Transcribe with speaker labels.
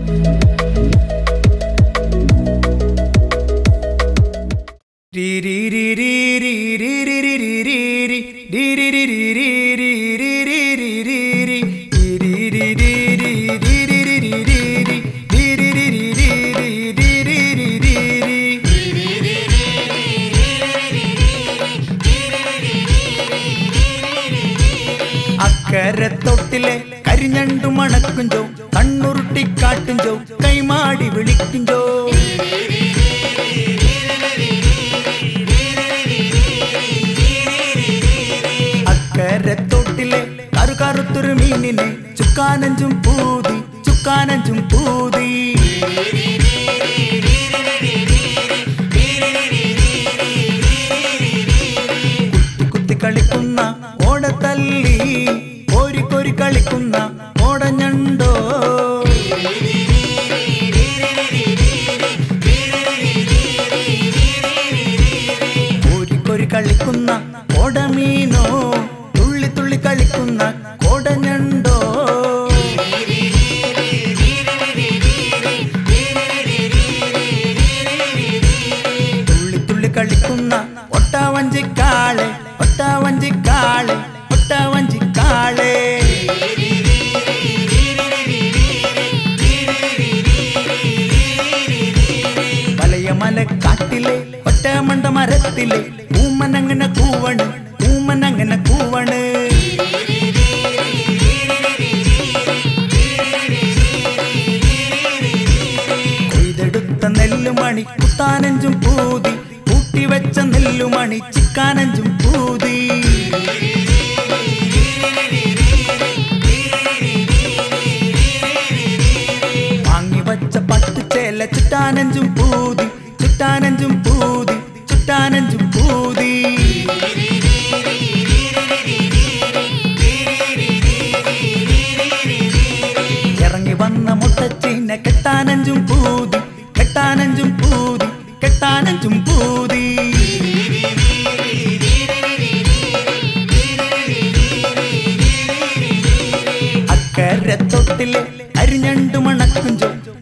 Speaker 1: അക്കരെ തൊട്ടിലെ കരിഞ്ഞണ്ടു മണക്കും ജോ കണ്ണുരുട്ടിക്കാട്ടും ജോ കൈമാടി വിളിക്കും ജോ അക്കരെ തൊട്ടിലെ കറുകറുത്തൊരു മീനിനെ ചുക്കാനഞ്ചും പൂതി ചുക്കാനഞ്ചും പൂതി കുത്തി കുത്തി കളിക്കുന്ന ഓടത്തല്ലി കോരി കോരി കളിക്കുന്ന ഓടഞ്ഞണ്ടോ കോരി കോരി കളിക്കുന്ന ഓടമീനോ തുള്ളി തുള്ളി കളിക്കുന്ന കോടഞ്ഞണ്ടോ തുള്ളി തുള്ളി കളിക്കുന്ന ഒട്ടാവഞ്ചിക്കാളെ ഒട്ടാവഞ്ചിക്കാളെ ഒട്ടാവഞ്ചിക്കാളെ വലയ മലക്കാട്ടിലെ ഒറ്റമണ്ട മരത്തിലെ ഊമനങ്ങനെ കൂവണ് ഊമനങ്ങനെ കൂവണ് കൊയ്തെടുത്ത നെല്ലുമണി കുത്താനഞ്ചും പൂതി കൂട്ടിവെച്ച നെല്ലുമണി ചിക്കാനഞ്ചും പൂതി വാങ്ങിവച്ച പട്ടുചേല ചുറ്റാനഞ്ചും പൂതി ചുറ്റാനഞ്ചും പൂതി ചുറ്റാനഞ്ചും പൂതി ഇറങ്ങി വന്ന മുട്ടച്ചീനെ കെട്ടാനഞ്ചും പൂതി കെട്ടാനഞ്ചും പൂതി കെട്ടാനഞ്ചും പൂതി അക്കരെ തൊട്ടിലെ അരിഞ്ഞണ്ടു മണക്കും ചോ